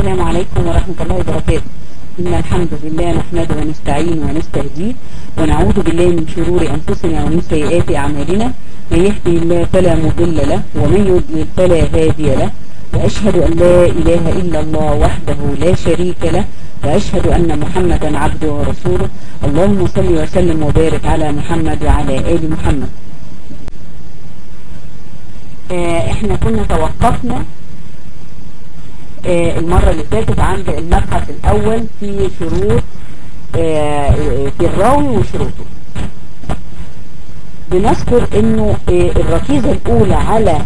السلام عليكم ورحمة الله وبركاته إن الحمد لله نحمده ونستعين ونستهديه ونعوذ بالله من شرور أنفسنا ومن سيئات أعمالنا من يهدي الله فلا مضل له ومن يضلل فلا هادي له وأشهد أن لا إله إلا الله وحده لا شريك له وأشهد أن محمدا عبده ورسوله اللهم صل وسلم وبارك على محمد وعلى آل محمد آه احنا كنا توقفنا آه المرة اللي فاتت عند المبحث الأول في شروط آه في الراوي وشروطه بنذكر انه الركيزة الأولى على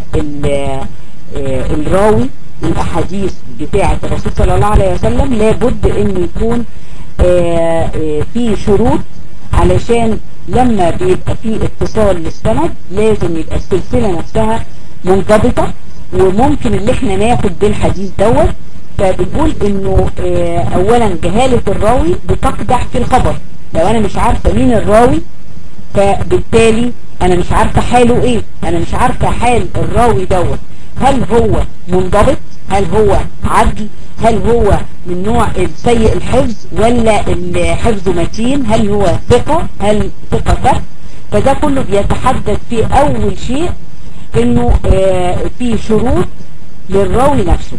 الراوي الأحاديث بتاعة الرسول صلى الله عليه وسلم لابد انه يكون في شروط علشان لما بيبقى في اتصال للسند لازم يبقى السلسلة نفسها منضبطة وممكن اللي احنا ناخد بالحديث دوت فبنقول انه اه اولا جهالة الراوي بتقدح في الخبر لو انا مش عارفة مين الراوي فبالتالي انا مش عارفة حاله ايه انا مش عارفة حال الراوي دوت هل هو منضبط هل هو عدل هل هو من نوع سيء الحفظ ولا الحفظ متين هل هو ثقة هل ثقة فرق فده كله بيتحدث في اول شيء انه آه في شروط للراوي نفسه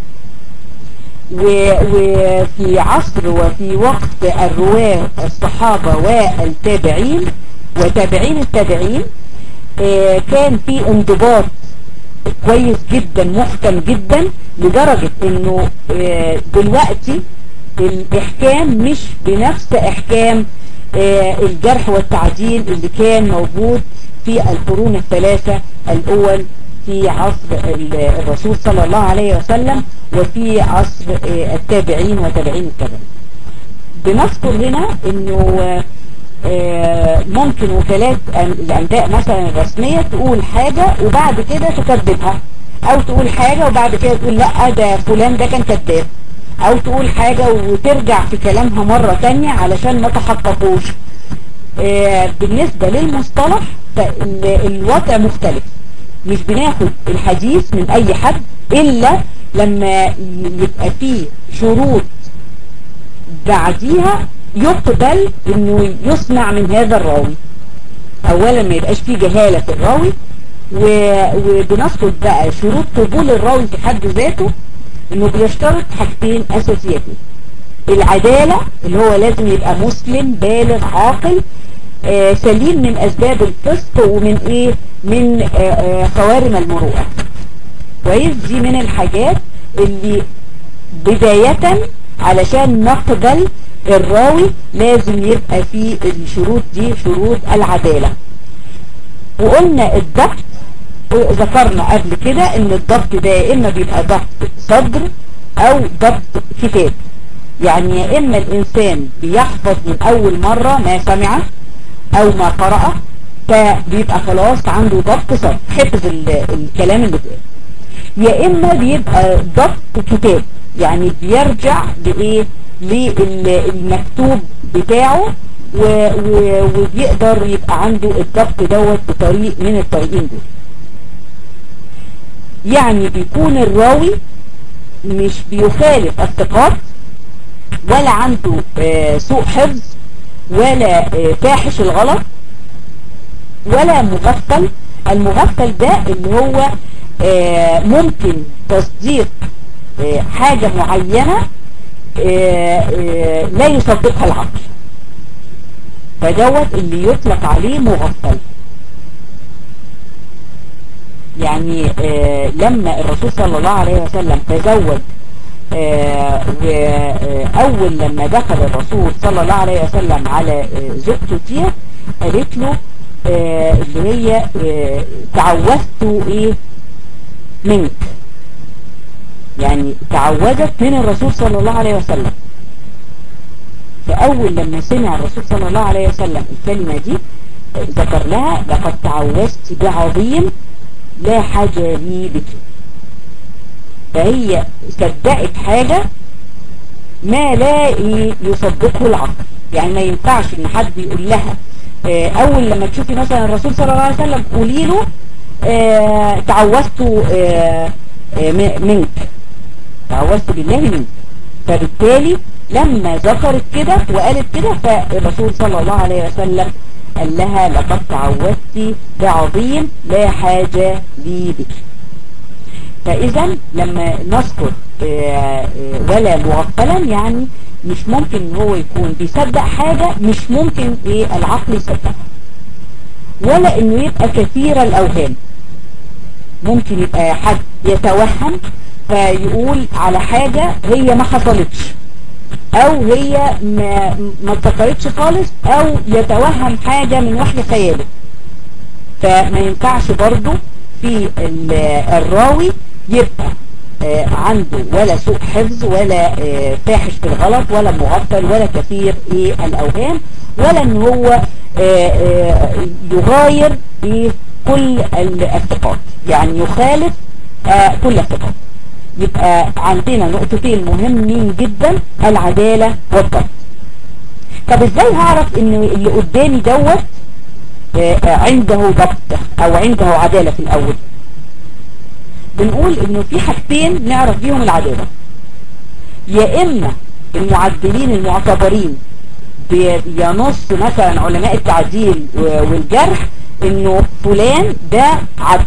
وفي عصر وفي وقت الرواه الصحابة والتابعين وتابعين التابعين آه كان في انضباط كويس جدا محكم جدا لدرجة انه آه دلوقتي الاحكام مش بنفس احكام الجرح والتعديل اللي كان موجود في القرون الثلاثة الأول في عصر الرسول صلى الله عليه وسلم وفي عصر التابعين وتابعين التابعين بنذكر هنا انه ممكن وكالات الأنباء مثلا الرسمية تقول حاجة وبعد كده تكذبها او تقول حاجة وبعد كده تقول لا ده فلان ده كان كذاب او تقول حاجة وترجع في كلامها مرة تانية علشان ما تحققوش بالنسبة للمصطلح فالوضع مختلف مش بناخد الحديث من اي حد الا لما يبقى فيه شروط بعديها يقبل انه يصنع من هذا الراوي اولا ما يبقاش فيه جهالة في الراوي وبنذكر بقى شروط قبول الراوي في حد ذاته انه بيشترط حاجتين اساسيتين العدالة اللي هو لازم يبقى مسلم بالغ عاقل آه سليم من اسباب الفسق ومن ايه من آه آه خوارم المروءة كويس دي من الحاجات اللي بداية علشان نقبل الراوي لازم يبقى فيه الشروط دي شروط العدالة وقلنا الضبط ذكرنا قبل كده ان الضبط ده يا اما بيبقى ضبط صدر او ضبط كتاب يعني يا اما الانسان بيحفظ من اول مرة ما سمع او ما قرأ فبيبقى خلاص عنده ضبط صدر حفظ الكلام اللي بقى يا اما بيبقى ضبط كتاب يعني بيرجع لايه للمكتوب بتاعه وبيقدر يبقى عنده الضبط دوت بطريق من الطريقين دول يعني بيكون الراوي مش بيخالف الثقات ولا عنده آه سوء حفظ ولا آه فاحش الغلط ولا مغفل المغفل ده اللي هو آه ممكن تصديق حاجة معينة لا يصدقها العقل فدوت اللي يطلق عليه مغفل يعني آه لما الرسول صلى الله عليه وسلم تزوج آه وأول لما دخل الرسول صلى الله عليه وسلم على آه زوجته تيه قالت له اللي هي تعوذت ايه منك يعني تعوذت من الرسول صلى الله عليه وسلم فأول لما سمع الرسول صلى الله عليه وسلم الكلمة دي ذكر لها لقد تعوذت بعظيم لا حاجة لي بك فهي صدقت حاجة ما لا يصدقه العقل يعني ما ينفعش ان حد يقول لها اول لما تشوفي مثلا الرسول صلى الله عليه وسلم قولي له تعوذت منك تعوذت بالله منه فبالتالي لما ذكرت كده وقالت كده فالرسول صلى الله عليه وسلم قال لها لقد تعوذت بعظيم لا حاجة لي بك فإذا لما نذكر ولا مغفلا يعني مش ممكن ان هو يكون بيصدق حاجة مش ممكن ايه العقل يصدقها ولا انه يبقى كثير الاوهام ممكن يبقى حد يتوهم فيقول على حاجة هي ما حصلتش او هي ما ما اتذكرتش خالص او يتوهم حاجة من وحي خياله فما ينفعش برضو في الراوي يبقى آه عنده ولا سوء حفظ ولا آه فاحش في الغلط ولا مغفل ولا كثير ايه الاوهام ولا ان هو آه يغاير ايه كل الثقات يعني يخالف كل الثقات يبقى عندنا نقطتين مهمين جدا العدالة والضبط طب ازاي هعرف ان اللي قدامي دوت عنده ضبط او عنده عدالة في الاول بنقول انه في حاجتين نعرف بيهم العدالة يا اما المعدلين المعتبرين بينص مثلا علماء التعديل والجرح انه فلان ده عدل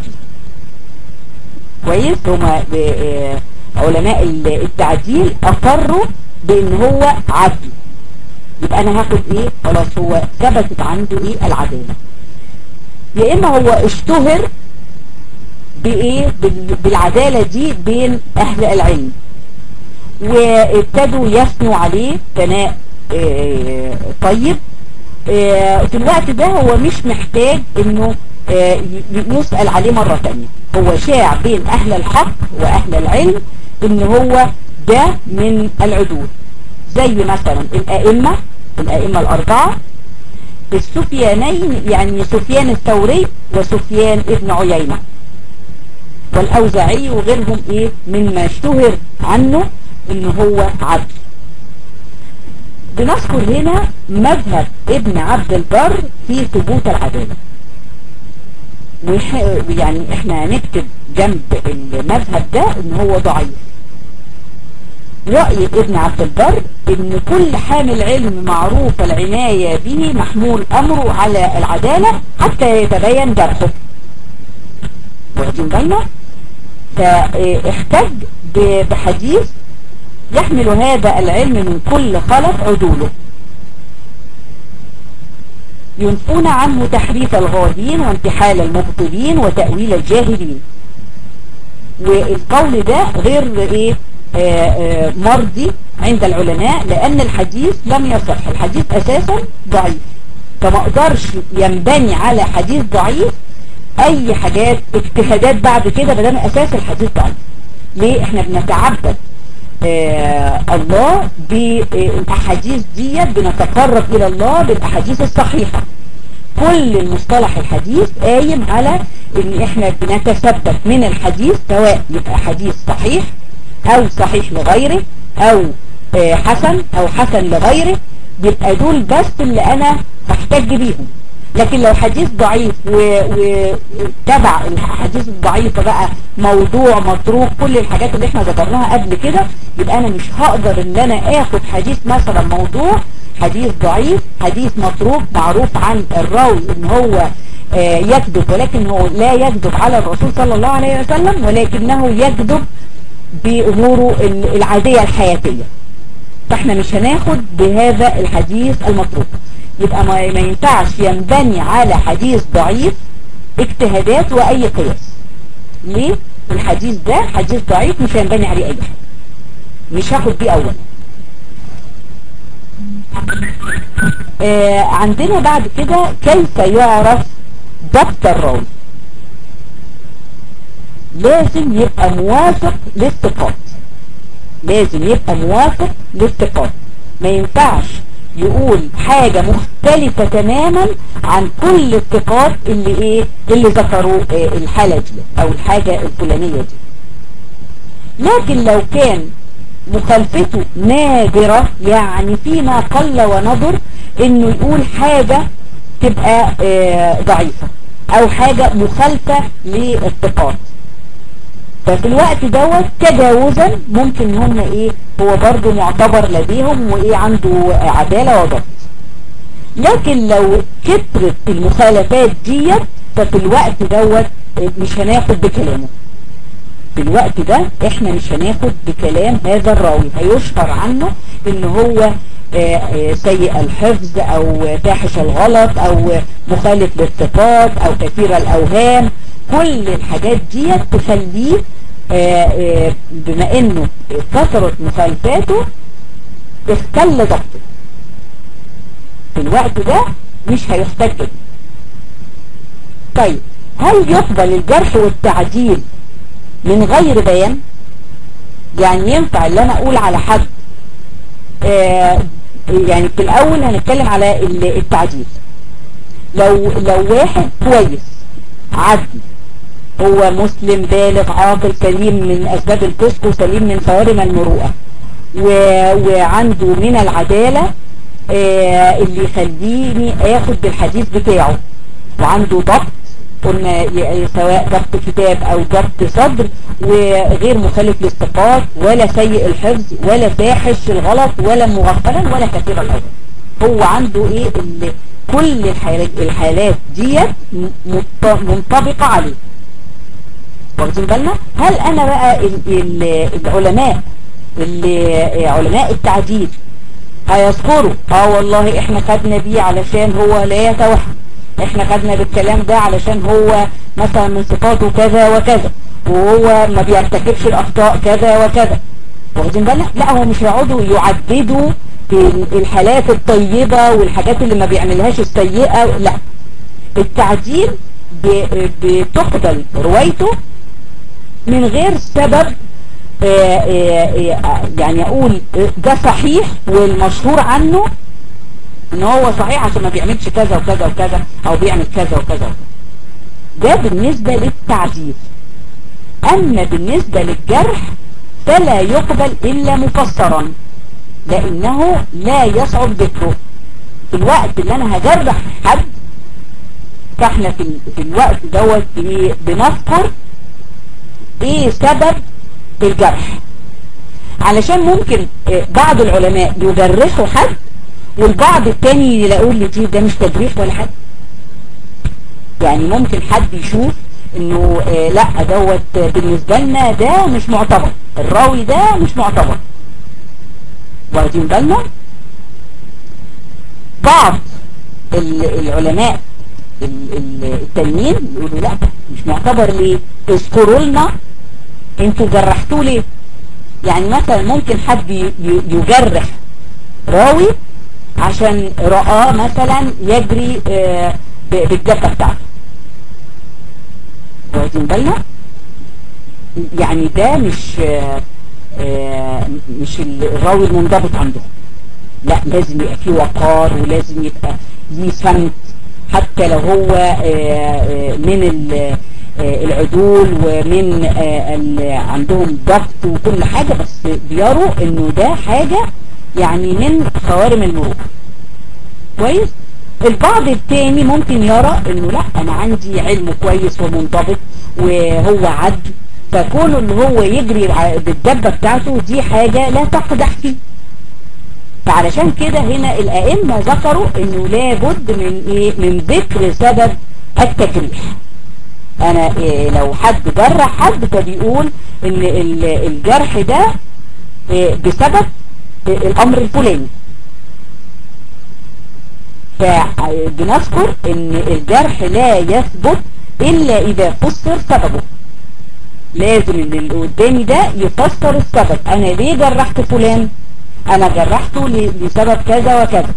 كويس هما علماء التعديل اقروا بان هو عدل يبقى انا هاخد ايه خلاص هو ثبتت عنده ايه العدالة يا اما هو اشتهر بايه بالعدالة دي بين اهل العلم وابتدوا يثنوا عليه ثناء اه طيب اه في الوقت ده هو مش محتاج انه اه يسأل عليه مرة تانية هو شاع بين اهل الحق واهل العلم ان هو ده من العدول زي مثلا الائمة الائمة الاربعة السفيانين يعني سفيان الثوري وسفيان ابن عيينة والأوزاعي وغيرهم ايه مما اشتهر عنه ان هو عدل بنذكر هنا مذهب ابن عبد البر في ثبوت العدالة يعني احنا هنكتب جنب المذهب ده ان هو ضعيف رأي ابن عبد البر ان كل حامل علم معروف العناية به محمول امره على العدالة حتى يتبين جرحه واخدين بالنا فاحتج بحديث يحمل هذا العلم من كل خلف عدوله ينفون عنه تحريف الغادين وانتحال المبطلين وتأويل الجاهلين والقول ده غير ايه آآ آآ مرضي عند العلماء لان الحديث لم يصح الحديث اساسا ضعيف فما اقدرش ينبني على حديث ضعيف اي حاجات اجتهادات بعد كده بدل اساس الحديث ضعيف ليه احنا بنتعبد آه الله بالاحاديث ديت بنتقرب الى الله بالاحاديث الصحيحة كل المصطلح الحديث قايم على ان احنا بنتثبت من الحديث سواء يبقى حديث صحيح او صحيح لغيره او آه حسن او حسن لغيره يبقى دول بس اللي انا بحتج بيهم لكن لو حديث ضعيف وتبع الحديث الضعيفة بقى موضوع متروك كل الحاجات اللي احنا ذكرناها قبل كده يبقى انا مش هقدر ان انا اخد حديث مثلا موضوع حديث ضعيف حديث متروك معروف عن الراوي ان هو آه يكذب ولكن هو لا يكذب على الرسول صلى الله عليه وسلم ولكنه يكذب بأموره العادية الحياتية فاحنا مش هناخد بهذا الحديث المتروك يبقى ما ينفعش ينبني على حديث ضعيف اجتهادات واي قياس ليه الحديث ده حديث ضعيف مش هينبني عليه اي حاجه مش هاخد بيه اولا آه عندنا بعد كده كيف يعرف ضبط الراوي لازم يبقى موافق للثقات لازم يبقى موافق للثقات ما ينفعش يقول حاجة مختلفة تماما عن كل الثقات اللي ايه اللي ذكروا إيه الحالة دي او الحاجة الفلانية دي لكن لو كان مخالفته نادرة يعني فيما قل ونظر انه يقول حاجة تبقى إيه ضعيفة او حاجة مخالفة للثقات ففي الوقت دوت تجاوزا ممكن هم ايه هو برضو معتبر لديهم وايه عنده عدالة وضبط لكن لو كترت المخالفات ديت ففي الوقت دوت مش هناخد بكلامه في الوقت ده احنا مش هناخد بكلام هذا الراوي هيشهر عنه ان هو سيء الحفظ او فاحش الغلط او مخالف للصفات او كثير الاوهام كل الحاجات دي تخليه بما انه كثرت مخالفاته اختل ضبطه في الوقت ده مش هيحتاج به طيب هل يقبل الجرح والتعديل من غير بيان يعني ينفع اللي انا اقول على حد آه يعني في الاول هنتكلم على التعديل لو لو واحد كويس عدل هو مسلم بالغ عاقل كريم من اسباب الفسق وسليم من خوارم المروءه وعنده من العداله آه اللي يخليني اخد بالحديث بتاعه وعنده ضبط قلنا سواء ضبط كتاب او ضبط صدر وغير مخالف للصفات ولا سيء الحفظ ولا فاحش الغلط ولا مغفلا ولا كثير الاوهام هو عنده ايه اللي كل الحالات, الحالات ديت منطبقة عليه واخدين بالنا هل انا بقى ال ال العلماء اللي علماء التعديل هيذكروا اه والله احنا خدنا بيه علشان هو لا يتوهم احنا خدنا بالكلام ده علشان هو مثلا من صفاته كذا وكذا وهو ما بيرتكبش الاخطاء كذا وكذا واخدين بالنا لا هو مش هيقعدوا يعددوا الحالات الطيبة والحاجات اللي ما بيعملهاش السيئة لا التعديل بتقبل روايته من غير سبب آآ آآ يعني اقول ده صحيح والمشهور عنه ان هو صحيح عشان ما بيعملش كذا وكذا وكذا او بيعمل كذا وكذا ده بالنسبة للتعديل اما بالنسبة للجرح فلا يقبل الا مفسرا لانه لا يصعب ذكره في الوقت اللي انا هجرح حد فاحنا في, في الوقت دوت بنذكر ايه سبب الجرح علشان ممكن بعض العلماء يجرحوا حد والبعض التاني يلاقوا اللي دي ده مش تجريح ولا حد يعني ممكن حد يشوف انه آه لا دوت بالنسبة لنا ده مش معتبر الراوي ده مش معتبر واخدين بالنا بعض العلماء التانيين يقولوا لا مش معتبر ليه اذكروا لنا انتوا جرحتوه ليه يعني مثلا ممكن حد يجرح راوي عشان رآه مثلا يجري بالجبهة بتاعته واخدين بالنا يعني ده مش مش الراوي المنضبط عندهم لا لازم يبقى فيه وقار ولازم يبقى ليه صمت حتى لو هو من العدول ومن عندهم ضغط وكل حاجة بس بيروا انه ده حاجة يعني من خوارم المروءة كويس البعض التاني ممكن يرى انه لا انا عندي علم كويس ومنضبط وهو عدل فكونه ان هو يجري بالدبة بتاعته دي حاجة لا تقدح فيه فعلشان كده هنا الائمة ذكروا انه لابد من ايه من ذكر سبب التجريح انا إيه لو حد جرح حد فبيقول ان الجرح ده إيه بسبب إيه الامر الفلاني فبنذكر ان الجرح لا يثبت الا اذا فسر سببه لازم اللي قدامي ده يفسر السبب انا ليه جرحت فلان انا جرحته لسبب كذا وكذا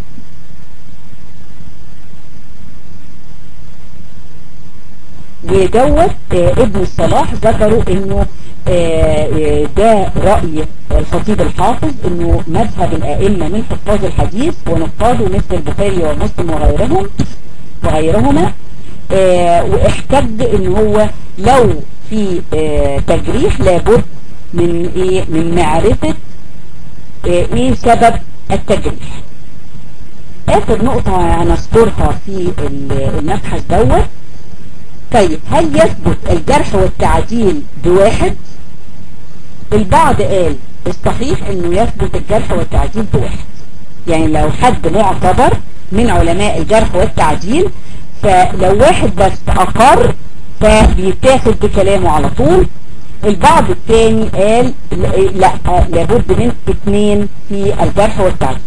ودوت ابن الصلاح ذكروا انه ده رأي الخطيب الحافظ انه مذهب الائمة من حفاظ الحديث ونقاده مثل البخاري ومسلم وغيرهم وغيرهما واحتج ان هو لو في تجريح لابد من ايه من معرفة ايه سبب التجريح اخر نقطة هنذكرها في المبحث دوت طيب هل يثبت الجرح والتعديل بواحد البعض قال الصحيح انه يثبت الجرح والتعديل بواحد يعني لو حد معتبر من علماء الجرح والتعديل فلو واحد بس اقر فبيتاخد بكلامه على طول البعض الثاني قال لا لابد من اثنين في الجرح والتعديل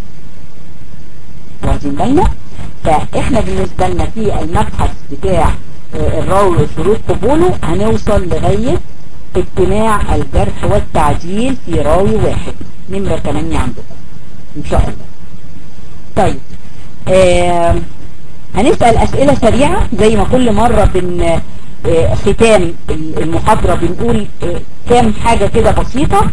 واخدين بالنا فاحنا بالنسبة لنا في المبحث بتاع الراوي وشروط قبوله هنوصل لغاية اجتماع الجرح والتعديل في راوي واحد نمرة 8 عندكم ان شاء الله طيب آه هنسأل اسئلة سريعة زي ما كل مرة بن آه ختام المحاضرة بنقول آه كام حاجة كده بسيطة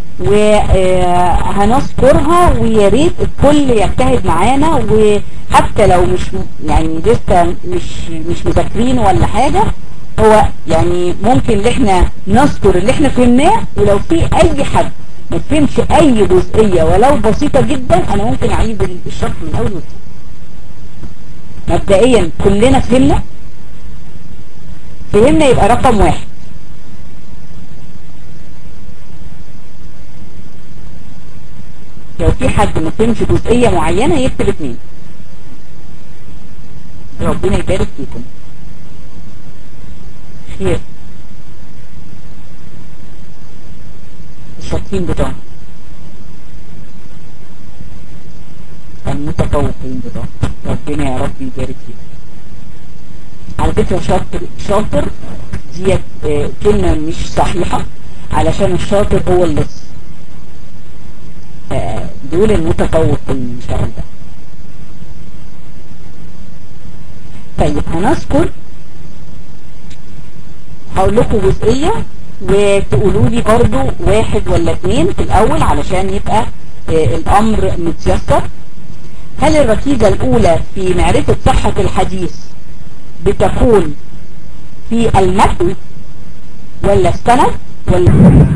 وهنذكرها ويا ريت الكل يجتهد معانا وحتى لو مش يعني لسه مش مش مذاكرين ولا حاجة هو يعني ممكن ان احنا نذكر اللي احنا فهمناه ولو في اي حد ما فهمش اي جزئية ولو بسيطة جدا انا ممكن اعيد الشرح من اول وجديد مبدئيا كلنا فهمنا فهمنا يبقى رقم واحد لو في حد ما فهمش جزئية معينة يكتب اتنين ربنا يبارك فيكم خير الشاطرين بتوعنا المتفوقين بتوعنا ربنا يا رب يبارك فيكم على فكرة شاطر شاطر ديت اه كلمة مش صحيحة علشان الشاطر هو اللص اه دول المتفوقين ان شاء الله طيب هنذكر هقول لكم جزئية وتقولوا لي برضو واحد ولا اثنين في الاول علشان يبقى اه الامر متيسر هل الركيزة الاولى في معرفة صحة الحديث بتكون في المتن ولا السند ولا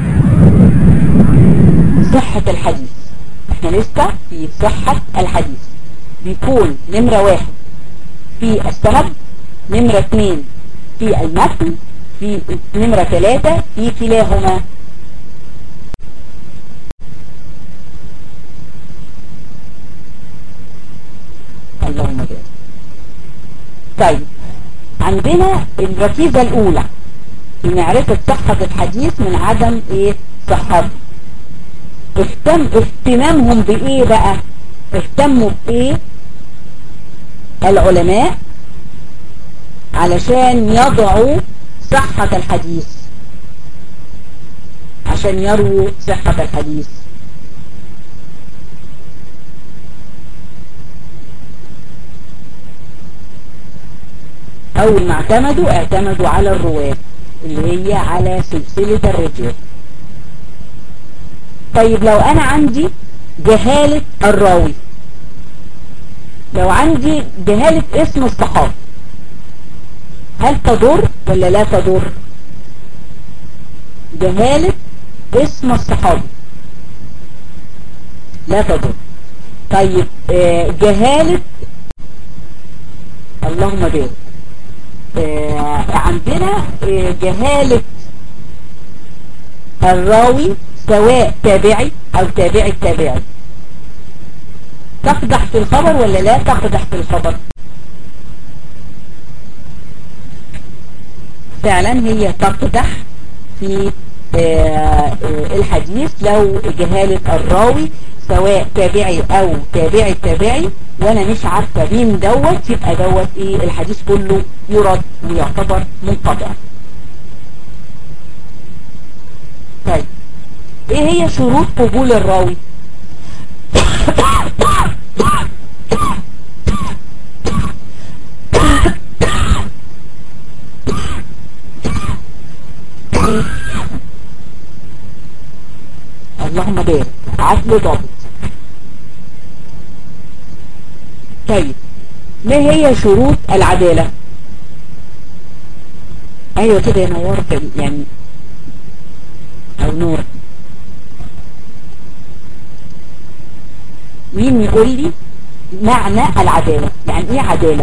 صحة الحديث احنا لسه في صحة الحديث بيكون نمرة واحد في السند نمرة اثنين في المتن في نمرة ثلاثة في كلاهما اللهم بارك طيب عندنا الركيزة الأولى في معرفة صحة الحديث من عدم ايه صحته اهتم اهتمامهم بايه بقى اهتموا بايه العلماء علشان يضعوا صحة الحديث عشان يرووا صحة الحديث اول ما اعتمدوا اعتمدوا على الرواة اللي هي على سلسلة الرجال طيب لو انا عندي جهالة الراوي لو عندي جهالة اسم الصحابي هل تضر ولا لا تضر جهالة اسم الصحابي لا تضر طيب جهالة اللهم بارك عندنا جهالة الراوي سواء تابعي او تابعي التابعي تقدح في الخبر ولا لا تقدح في الخبر فعلا هي تقدح في الحديث لو جهالة الراوي سواء تابعي او تابعي التابعي وانا مش عارفة مين دوت يبقى دوت ايه الحديث كله يرد ويعتبر منقطع طيب ايه هي شروط قبول الراوي اللهم بارك عدل ضابط طيب ما هي شروط العدالة ايوه كده يا نور يعني او نور مين يقول لي معنى العدالة يعني ايه عدالة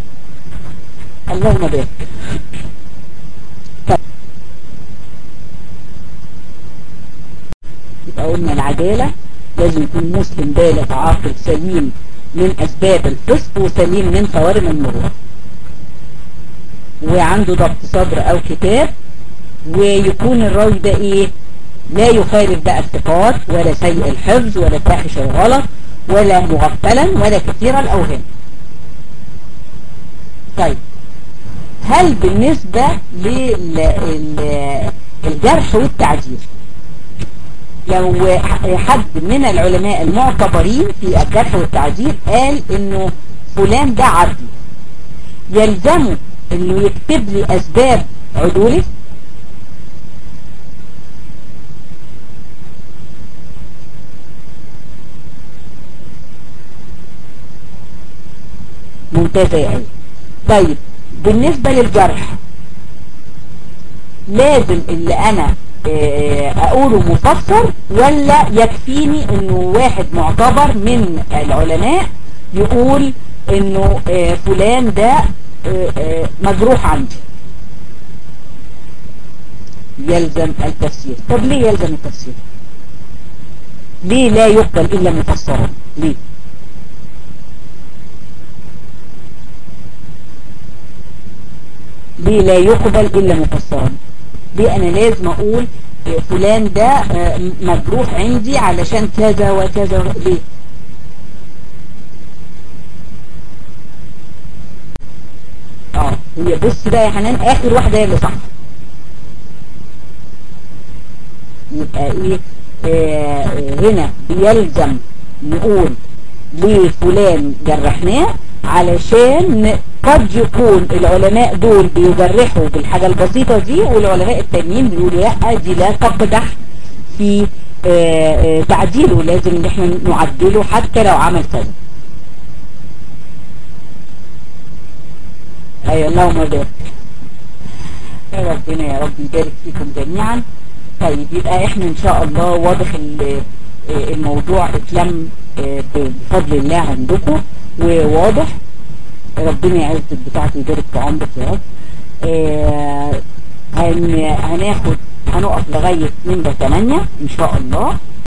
اللهم بارك طيب يبقى قلنا العدالة لازم يكون مسلم بالغ عاقل سليم من أسباب الفسق وسليم من خوارم المروءة وعنده ضبط صدر أو كتاب ويكون الراوي ده إيه لا يخالف بقى الثقات ولا سيء الحفظ ولا فاحش الغلط ولا مغفلا ولا كثير الأوهام طيب هل بالنسبة للجرح والتعديل لو حد من العلماء المعتبرين في الجرح والتعديل قال انه فلان ده عدل يلزمه انه يكتب لي اسباب عدوله ممتازة يا أيضا طيب بالنسبة للجرح لازم اللي انا اقوله مفسر ولا يكفيني انه واحد معتبر من العلماء يقول انه فلان ده مجروح عندي يلزم التفسير طب ليه يلزم التفسير ليه لا يقبل الا مفسرا ليه ليه لا يقبل إلا مفسرا ليه أنا لازم أقول فلان ده مجروح عندي علشان كذا وكذا ليه اه هي بص بقى يا حنان آخر واحدة هي اللي صح يبقى ايه آه هنا بيلزم نقول ليه فلان جرحناه علشان قد يكون العلماء دول بيجرحوا بالحاجة البسيطة دي والعلماء التانيين بيقولوا لا دي لا تقدح في آآ آآ تعديله لازم ان احنا نعدله حتى لو عمل كذا اي اللهم بارك يا ربنا يا رب يبارك فيكم جميعا طيب يبقى احنا ان شاء الله واضح الموضوع اتلم بفضل الله عندكم وواضح ربنا يعز بتاعتي يبارك في عمرك يا رب آه هن هناخد هنقف لغاية نمرة 8 ان شاء الله